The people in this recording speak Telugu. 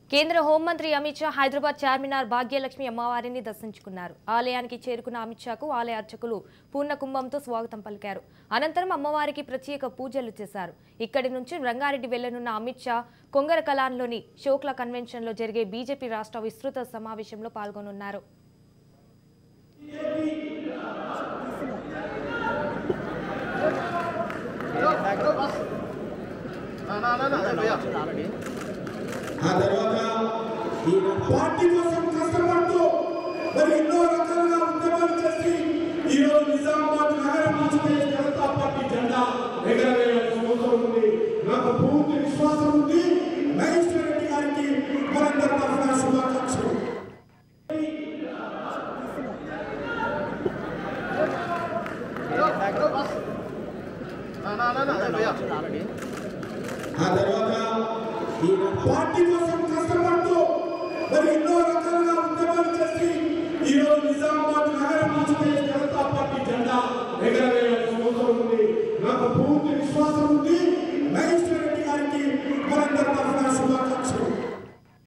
కేంద్ర హోంమంత్రి అమిత్ షా హైదరాబాద్ చార్మినార్ భాగ్యలక్ష్మి అమ్మవారిని దర్శించుకున్నారు ఆలయానికి చేరుకున్న అమిత్ షాకు ఆలయ అర్చకులు పూర్ణ కుంభంతో స్వాగతం పలికారు అనంతరం అమ్మవారికి ప్రత్యేక పూజలు చేశారు ఇక్కడి నుంచి రంగారెడ్డి వెళ్లనున్న అమిత్ షా కొంగర కలాన్లోని షోక్లా కన్వెన్షన్లో జరిగే బీజేపీ రాష్ట్ర విస్తృత సమావేశంలో పాల్గొనున్నారు ఆ తర్వాత ఈ పార్టీ కోసం కష్టపడుతూ మరి ఎన్నో రకాలుగా ఉద్యమాలు చేసి ఈ రోజు నిజామాబాద్ నగర ఆంధ్రప్రదేశ్ జనతా పార్టీ జెండా ఎగరవేయాల్సిన అవసరం ఉంది నాకు పూర్తి విశ్వాసం ఉంది మహేశ్వర రెడ్డి గారికి మనందరి తరఫున శుభాకాంక్షలు ఆ తర్వాత ఈ పార్టీ కోసం కష్టపడుతూ మరి ఎన్నో రకాల